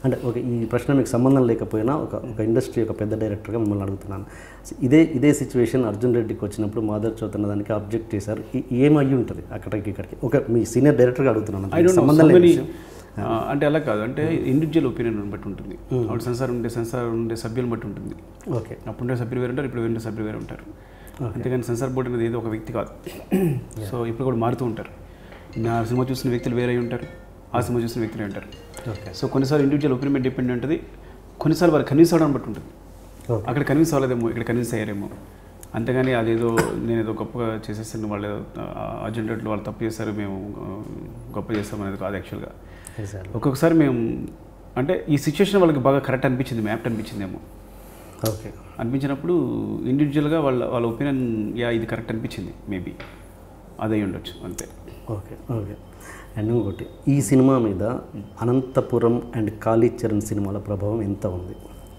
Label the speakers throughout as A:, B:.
A: అంటే ఒక ఈ ప్రశ్న మీకు సంబంధం లేకపోయినా ఒక ఒక ఇండస్ట్రీ ఒక పెద్ద డైరెక్టర్గా మిమ్మల్ని అడుగుతున్నాను ఇదే ఇదే సిచ్యువేషన్ అర్జున్ రెడ్డికి వచ్చినప్పుడు మాధవ్ చౌతన్న దానికి అబ్జెక్ట్ చేశారు ఈ- ఏమయ్యి ఉంటుంది అక్కడికి ఇక్కడికి ఒక మీ సీనియర్ డైరెక్టర్గా అడుగుతున్నాను
B: ఐ డోంట్
A: సంబంధం లేని విషయం.
B: అంటే అలా కాదు అంటే ఇండివిజువల్ ఒపీనియన్ బట్టి ఉంటుంది ఆవిడ సెన్సార్ ఉండే సెన్సార్ ఉండే సభ్యులను బట్టి ఉంటుంది
A: ఓకే
B: అప్పుడు ఉండే సభ్యులు వేరు ఉంటారు ఇప్పుడు ఉండే సభ్యులు వేరు ఉంటారు అంతేగాని సెన్సార్ బోర్డు అనేది ఏదో ఒక వ్యక్తి కాదు సో ఇప్పుడు కూడా మారుతూ ఉంటారు నా సినిమా చూసిన వ్యక్తులు వేరే ఉంటారు ఆ సినిమా చూసిన వ్యక్తులు ఉంటారు
A: ఓకే
B: సో కొన్నిసార్లు ఇండివిజువల్ ఒపీనియన్ డిపెండ్ ఉంటుంది కొన్నిసార్లు వారు కన్విన్స్ అవ్వడం బట్టి ఉంటుంది
A: ఓకే
B: అక్కడ కన్విన్స్ అవ్వలేదేమో ఇక్కడ కన్విన్స్ అయ్యారేమో అంతేగాని అదేదో నేను ఏదో గొప్పగా చేసేసాను వాళ్ళు అర్జెంట్ వాళ్ళు తప్పు చేశారు మేము ఆ, గొప్ప చేస్తాం అనేది కాదు యాక్చువల్గా
A: Exactly.
B: ఒక్కొక్కసారి మేము అంటే ఈ సిచ్యువేషన్ వాళ్ళకి బాగా కరెక్ట్ అనిపించింది మ్యాప్ట్ అనిపించిందేమో
A: ఓకే
B: అనిపించినప్పుడు ఇండివిజువల్గా వాళ్ళ వాళ్ళ ఒపీనియన్ యా ఇది కరెక్ట్ అనిపించింది మేబీ అదై ఉండొచ్చు అంతే
A: ఓకే ఓకే అండ్ ఇంకోటి ఈ సినిమా మీద అనంతపురం అండ్ కాళీచరణ్ సినిమాల ప్రభావం ఎంత ఉంది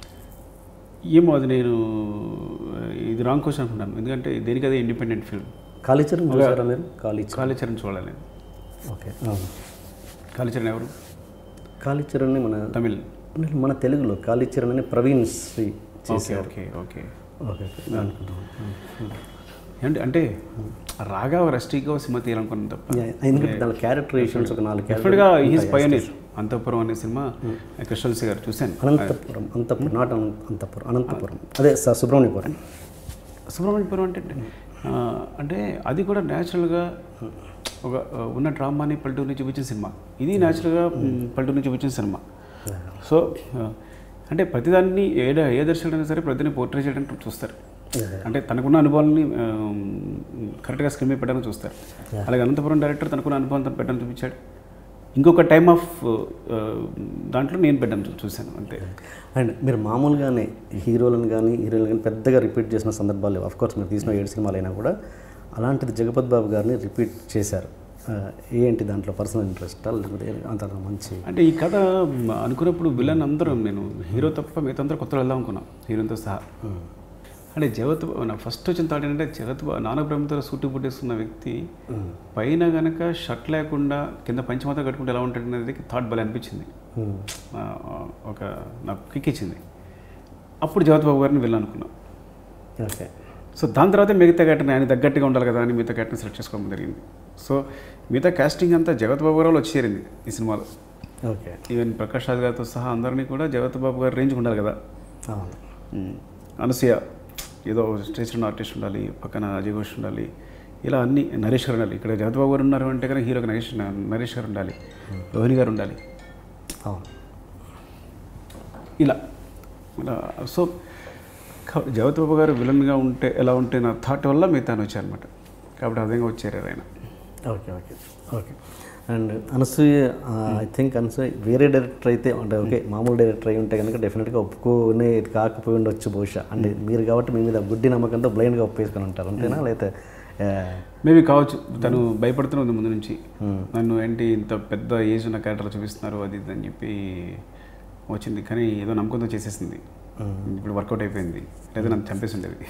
B: ఏమో అది నేను ఇది రాంగ్ క్వశ్చన్ అనుకుంటాను ఎందుకంటే దేనికి అదే ఇండిపెండెంట్ ఫిల్మ్
A: కాళీచరణ్ చూసారా మీరు కాళీచరణ్
B: కాళీచరణ్ చూడాలి నేను
A: ఓకే అవును
B: కాళీచరణ్ ఎవరు
A: కాళీచరణ్ని మన
B: తమిళ్
A: మన తెలుగులో కాళీచరణ్ అని ప్రవీణ్ శ్రీ
B: ఓకే
A: చేశారు
B: ఓకే ఓకే
A: ఓకే ఓకే అనుకుంటున్నాను
B: ఏంటి అంటే రాఘవ రస్టీగా సినిమా తీయాలనుకున్నాను తప్ప
A: Yeah, ఎందుకంటే దాని క్యారెక్టరేషన్స్ ఒక నాలుగు
B: డెఫినెట్గా
A: character
B: హీస్
A: ఉంటాయి.
B: పయోనీర్ అంతఃపురం అనే సినిమా కృష్ణల్సి గారు చూశాను
A: అనంతపురం అంతపురం నాట్ అనంత- అంతపురం అనంతపురం అదే స- సుబ్రహ్మణ్యపురం
B: సుబ్రహ్మణ్యపురం అంటే ఆ, అంటే అది కూడా న్యాచురల్గా ఒక ఆ, ఉన్న డ్రామాని పల్లెటూరు చూపించిన సినిమా ఇది న్యాచురల్గా పల్లెటూరు చూపించిన సినిమా సో ఆ, అంటే ప్రతిదాన్ని ఏ డ- ఏ దర్శకుడైనా సరే ప్రతిని పోర్ట్రే చేయడానికి చూస్తారు అంటే తనకున్న అనుభవాలని కరెక్ట్గా స్క్రీన్ మీద పెట్టడానికి చూస్తారు అలాగే అనంతపురం డైరెక్టర్ తనకున్న అనుభవం తను పెట్టడం చూపించాడు ఇంకొక టైమ్ ఆఫ్ దాంట్లో నేను పెట్టడం చూ- చూశాను అంతే
A: అండ్ మీరు మామూలుగానే హీరోలను కానీ హీరోలను కానీ పెద్దగా రిపీట్ చేసిన సందర్భాలు లేవు కోర్స్ మీరు తీసిన ఏడు సినిమాలు అయినా కూడా అలాంటిది జగపత్ బాబు గారిని రిపీట్ చేశారు ఆ, ఏంటి దాంట్లో పర్సనల్ ఇంట్రెస్ట్ లేకపోతే అంత మంచి
B: అంటే ఈ కథ మ, అనుకున్నప్పుడు విలన్ అందరం నేను హీరో తప్ప మిగతా అందరూ కొత్త వెళ్దాం అనుకున్నాం హీరోతో సహా అంటే జగత్ నా ఫస్ట్ వచ్చిన థాట్ ఏంటంటే జగత్ నానబ్రహ్మతో సూటి పుట్టేస్తున్న వ్యక్తి పైన గనక షర్ట్ లేకుండా కింద పంచమాత కట్టుకుంటే ఎలా ఉంటాడు అనేది థాట్ భలే అనిపించింది
A: Hmm.
B: ఆ, ఒక నాకు కిక్ ఇచ్చింది అప్పుడు జగత్ బాబు గారిని వెళ్ళాలనుకున్నాం
A: ఓకే
B: సో దాని తర్వాత మిగతా క్యారెక్టర్ ఆయన తగ్గట్టుగా ఉండాలి కదా అని మిగతా క్యారెక్టర్ సెలెక్ట్ చేసుకోవడం జరిగింది సో మిగతా కాస్టింగ్ అంతా జగత్ బాబు గారు వచ్చి చేరింది ఈ సినిమాలో
A: ఓకే
B: ఈవెన్ ప్రకాష్ రాజ్ గారితో సహా అందరినీ కూడా జగత్ బాబు గారి రేంజ్ ఉండాలి కదా
A: అవును
B: ఉమ్. అనసూయ ఏదో స్టేజ్ ఉన్న ఆర్టిస్ట్ ఉండాలి పక్కన అజయ్ ఘోష్ ఉండాలి ఇలా అన్ని నరేష్ గారు ఉండాలి ఇక్కడ జగత్ బాబు గారు ఉన్నారు అంటే కనుక హీరోకి నరేష్ నరేష్ గారు ఉండాలి రోహిణి గారు ఉండాలి
A: అవును
B: ఇలా ఇలా సో కాబట్టి జగత్ బాబు గారు విలన్గా ఉంటే ఎలా ఉంటే నా థాట్ వల్ల మిగతాను వచ్చారనమాట కాబట్టి ఆ విధంగా వచ్చారు ఆయన
A: okay okay okay and Anasuya I think Anasuya వేరే డైరెక్టర్ అయితే అంటే ఓకే మామూలు డైరెక్టర్ అయి ఉంటే కనుక డెఫినెట్గా ఒప్పుకునే కాకపోయి ఉండొచ్చు బహుశా అంటే మీరు కాబట్టి మీ మీద గుడ్డి నమ్మకంతో బ్లైండ్గా ఒప్పేసుకొని ఉంటారు అంతేనా లేకపోతే ఆ,
B: మేబీ కావచ్చు తను భయపడుతున్నది ముందు నుంచి నన్ను ఏంటి ఇంత పెద్ద ఏజ్ ఉన్న క్యారెక్టర్ చూపిస్తున్నారు అది ఇది అని చెప్పి వచ్చింది కానీ ఏదో నమ్మకంతో చేసేసింది ఇప్పుడు వర్కౌట్ అయిపోయింది లేదా నన్ను చంపేసి ఉండేది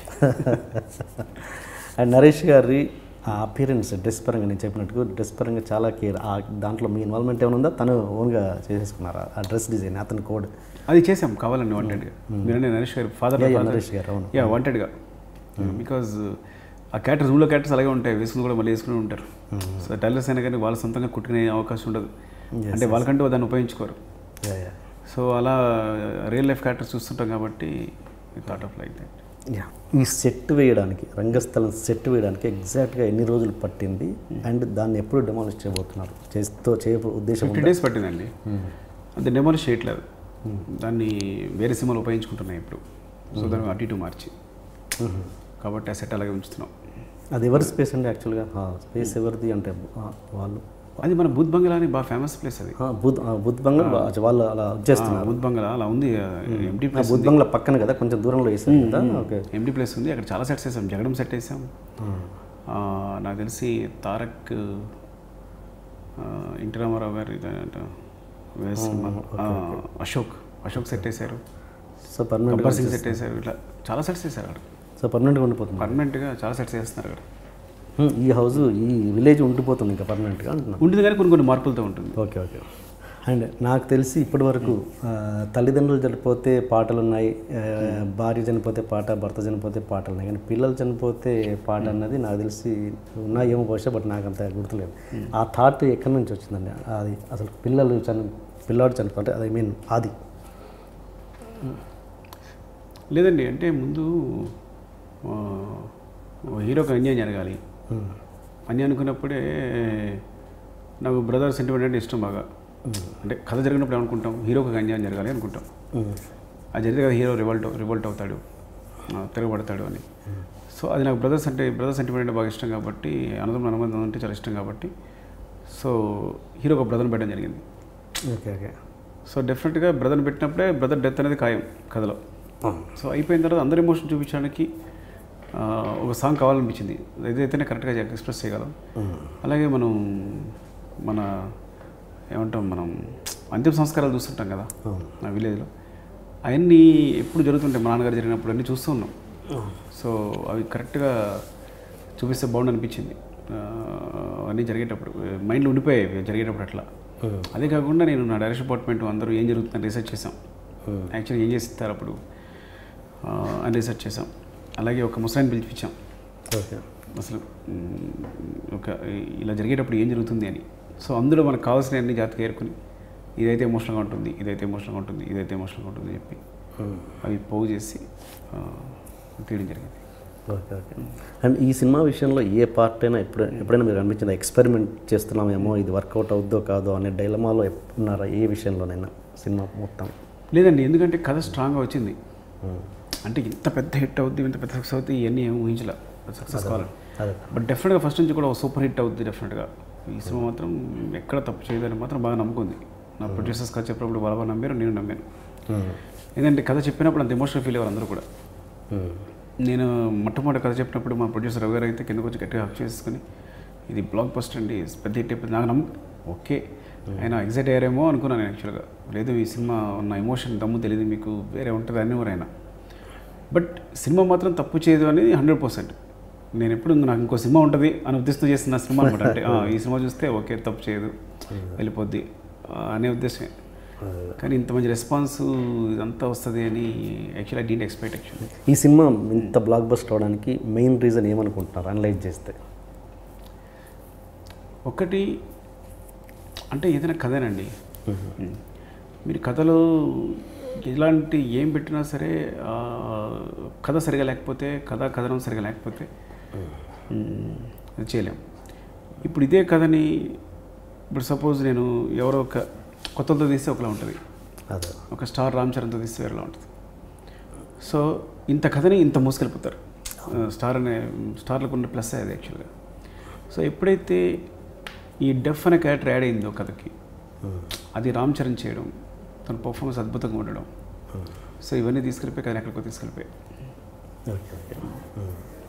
A: అండ్ నరేష్ గారి ఆ అపియరెన్స్ డ్రెస్ పరంగా నేను చెప్పినట్టు డ్రెస్ పరంగా చాలా కేర్ ఆ దాంట్లో మీ ఇన్వాల్వ్మెంట్ ఏమైనా ఉందా తను ఓన్గా చేసేసుకున్నారా ఆ డ్రెస్ డిజైన్ అతని కోడ్
B: అది చేసాం కావాలండి వాంటెడ్గా మీరంటే నరేష్ గారు father
A: Yeah, yeah, Naresh garu, అవును.
B: యా వాంటెడ్గా బికాజ్ ఆ క్యారెక్టర్స్ రూమ్లో క్యారెక్టర్స్ అలాగే ఉంటాయి వేసుకుని కూడా మళ్ళీ వేసుకుని ఉంటారు సో టైలర్స్ అయినా కానీ వాళ్ళ సొంతంగా కుట్టుకునే అవకాశం ఉండదు అంటే వాళ్ళకంటూ దాన్ని ఉపయోగించుకోరు
A: యా యా
B: సో అలా రియల్ లైఫ్ క్యారెక్టర్స్ చూస్తుంటాం కాబట్టి thought of like that
A: yeah ఈ సెట్ వేయడానికి రంగస్థలం సెట్ వేయడానికి ఎగ్జాక్ట్గా ఎన్ని రోజులు పట్టింది అండ్ దాన్ని ఎప్పుడు డెమాలిష్ చేయబోతున్నారు చేస్తూ చేయ ఉద్దేశం
B: ఫిఫ్టీ డేస్ పట్టిందండి అది డెమాలిష్ చేయట్లేదు దాన్ని వేరే సినిమాలు ఉపయోగించుకుంటున్నాయి ఇప్పుడు సో దాన్ని అటు ఇటు మార్చి కాబట్టి ఆ సెట్ అలాగే ఉంచుతున్నాం
A: అది ఎవరి స్పేస్ అండి యాక్చువల్గా స్పేస్ ఎవరిది అంటే ఆ, వాళ్ళు
B: అది మన బుద్ధ్ బంగ్లా అని బాగా ఫేమస్ ప్లేస్ అది
A: ఆ, బుద్ధ్ ఆ, బుద్ధ్ బంగ్లా వాళ్ళు అలా వచ్చేస్తున్నారు
B: బుద్ధ్ బంగ్లా అలా ఉంది ఎంటీ
A: ఆ
B: ప్లేస్
A: బుద్ధ్ బంగ్లా పక్కన కదా కొంచెం దూరంలో వేసారు కదా ఓకే
B: ఎంటీ ప్లేస్ ఉంది అక్కడ చాలా సెట్స్ వేసాం జగడం సెట్ వేసాం ఆ, నాకు తెలిసి తారక్ ఆ, ఎన్టీ రామారావు గారు ఇదంట వేసాం. ఆ, అశోక్ అశోక్ సెట్ వేశారు
A: so permanent
B: Gabbar Singh set వేశారు ఇట్లా చాలా సెట్స్ వేశారు అక్కడ
A: సో పర్మనెంట్గా ఉండిపోతుంది
B: పర్మనెంట్గా చాలా సెట్స్ వేస్తున్నారు అక్కడ
A: హ్మ్, ఈ హౌస్ ఈ విలేజ్ ఉండిపోతుంది ఇంకా పర్మనెంట్గా అంటున్నాను
B: ఉంటుంది కానీ కొన్ని కొన్ని మార్పులతో ఉంటుంది
A: ఓకే ఓకే అండ్ నాకు తెలిసి ఇప్పటి వరకు ఆ, తల్లిదండ్రులు చనిపోతే పాటలు ఉన్నాయి ఆ, భార్య చనిపోతే పాట భర్త చనిపోతే పాటలు ఉన్నాయి కానీ పిల్లలు చనిపోతే పాట అన్నది నాకు తెలిసి ఉన్నాయేమో బహుశా బట్ నాకు అంత గుర్తులేదు ఆ థాట్ ఎక్కడి నుంచి వచ్చిందండి అది అసలు పిల్లలు చని పిల్లాడు చనిపోతే అది ఐ మీన్ అది
B: లేదండి అంటే ముందు ఆ, ఓ హీరోకి అన్యాయం జరగాలి అన్యాయం అనుకున్నప్పుడే నాకు బ్రదర్ సెంటిమెంట్ అంటే ఇష్టం బాగా అంటే కథ జరిగినప్పుడు ఏమనుకుంటాం హీరోకి అన్యాయం జరగాలి అనుకుంటాం అది జరిగితే కదా హీరో రివల్ట్ రివల్ట్ అవుతాడు ఆ, తిరగబడతాడు అని సో అది నాకు బ్రదర్స్ అంటే బ్రదర్ సెంటిమెంట్ అంటే బాగా ఇష్టం కాబట్టి అనంతరం అనుబంధం అంటే చాలా ఇష్టం కాబట్టి సో హీరో ఒక బ్రదర్ని పెట్టడం జరిగింది
A: ఓకే ఓకే
B: సో డెఫినెట్గా బ్రదర్ని పెట్టినప్పుడే బ్రదర్ డెత్ అనేది ఖాయం కథలో సో అయిపోయిన తర్వాత అందరి ఎమోషన్ చూపించడానికి ఆ, ఒక సాంగ్ కావాలనిపించింది ఏదైతేనే కరెక్ట్గా ఎక్స్ప్రెస్ చేయగలం అలాగే మనం మన ఏమంటాం మనం అంతిమ సంస్కారాలు చూస్తుంటాం కదా నా విలేజ్లో అవన్నీ ఎప్పుడు జరుగుతుంటాయి మా నాన్నగారు జరిగినప్పుడు అన్నీ చూస్తూ ఉన్నాం సో అవి కరెక్ట్గా చూపిస్తే బాగుండు అనిపించింది ఆ, అన్నీ జరిగేటప్పుడు మైండ్లో ఉండిపోయాయి ఇవి జరిగేటప్పుడు అట్లా అదే కాకుండా నేను నా డైరెక్షన్ డిపార్ట్మెంట్ అందరూ ఏం జరుగుతుందని రీసెర్చ్ చేసాం యాక్చువల్లీ ఏం చేస్తారు అప్పుడు ఆ, అని రీసెర్చ్ చేసాం అలాగే ఒక ముసలాయిని పిలిపించాం
A: ఓకే
B: అసలు మ్, ఒక ఇలా జరిగేటప్పుడు ఏం జరుగుతుంది అని సో అందులో మనకు కావాల్సిన అన్ని జాగ్రత్తగా ఏరుకుని ఇదైతే ఎమోషనల్గా ఉంటుంది ఇదైతే ఎమోషనల్గా ఉంటుంది ఇదైతే ఎమోషనల్గా ఉంటుంది అని చెప్పి అవి పోగు చేసి ఆ, తీయడం జరిగింది
A: ఓకే ఓకే అండ్ ఈ సినిమా విషయంలో ఏ పార్ట్ అయినా ఎప్పుడు ఎప్పుడైనా మీరు అనిపించిందా ఎక్స్పెరిమెంట్ చేస్తున్నామేమో ఇది వర్కౌట్ అవుద్దో కాదో అనే డైలమాలో ఉన్నారా ఏ విషయంలోనైనా సినిమా మొత్తం
B: లేదండి ఎందుకంటే కథ స్ట్రాంగ్గా వచ్చింది అంటే ఇంత పెద్ద హిట్ అవుద్ది ఇంత పెద్ద సక్సెస్ అవుతుంది ఇవన్నీ ఏమి ఊహించలే సక్సెస్ కావాలని
A: అదే
B: బట్ డెఫినెట్గా ఫస్ట్ నుంచి కూడా సూపర్ హిట్ అవుద్ది డెఫినెట్గా ఈ సినిమా మాత్రం ఎక్కడ తప్పు చేయదని మాత్రం బాగా నమ్ముకుంది నా ప్రొడ్యూసర్స్ కథ చెప్పినప్పుడు వాళ్ళ బాగా నమ్మారు నేను నమ్మాను ఎందుకంటే కథ చెప్పినప్పుడు అంత ఎమోషనల్ ఫీల్ అయ్యారు అందరూ కూడా నేను మొట్టమొదటి కథ చెప్పినప్పుడు మా ప్రొడ్యూసర్ రవి గారు అయితే కిందకు వచ్చి గట్టిగా హక్ చేసుకుని ఇది బ్లాక్ బస్టర్ అండి పెద్ద హిట్ అయిపోయింది నాకు నమ్ము ఓకే ఆయన ఎగ్జైట్ అయ్యారేమో అనుకున్నాను నేను యాక్చువల్గా లేదు ఈ సినిమా ఉన్న ఎమోషన్ దమ్ము తెలియదు మీకు వేరే ఉంటుంది అనేవారు ఆయన బట్ సినిమా మాత్రం తప్పు చేయదు అనేది హండ్రెడ్ పర్సెంట్ నేను ఎప్పుడు ఇంక నాకు ఇంకో సినిమా ఉంటుంది అని ఉద్దేశంతో చేస్తున్న సినిమా అనమాట అంటే ఆ, ఈ సినిమా చూస్తే ఓకే తప్పు చేయదు వెళ్ళిపోద్ది ఆ, అనే ఉద్దేశమే కానీ ఇంత మంచి రెస్పాన్స్ ఇదంతా వస్తుంది అని actually I didn't expect actually
A: ఈ సినిమా ఇంత బ్లాక్ బస్ట్ అవడానికి మెయిన్ రీజన్ ఏమనుకుంటున్నారు అనలైజ్ చేస్తే
B: ఒకటి అంటే ఏదైనా కథేనండి ఉమ్. మీరు కథలో ఎలాంటి ఏం పెట్టినా సరే ఆ, కథ సరిగా లేకపోతే కథ కథనం సరిగా లేకపోతే ఉమ్, అది చేయలేం ఇప్పుడు ఇదే కథని ఇప్పుడు సపోజ్ నేను ఎవరో ఒక కొత్తతో తీస్తే ఒకలా ఉంటుంది
A: అదే
B: ఒక స్టార్ రామ్ చరణ్తో తీస్తే వేరేలా ఉంటుంది సో ఇంత కథని ఇంత మోసుకెళ్ళిపోతారు ఆ, స్టార్ అనే స్టార్లకు ఉన్న ప్లస్ అది యాక్చువల్గా సో ఎప్పుడైతే ఈ డెఫ్ అనే క్యారెక్టర్ యాడ్ అయిందో కథకి అది రామ్ చరణ్ చేయడం తన పర్ఫార్మెన్స్ అద్భుతంగా ఉండడం సో ఇవన్నీ తీసుకెళ్ళిపోయి కథని ఎక్కడికో తీసుకెళ్ళిపోయి
A: ఓకే ఓకే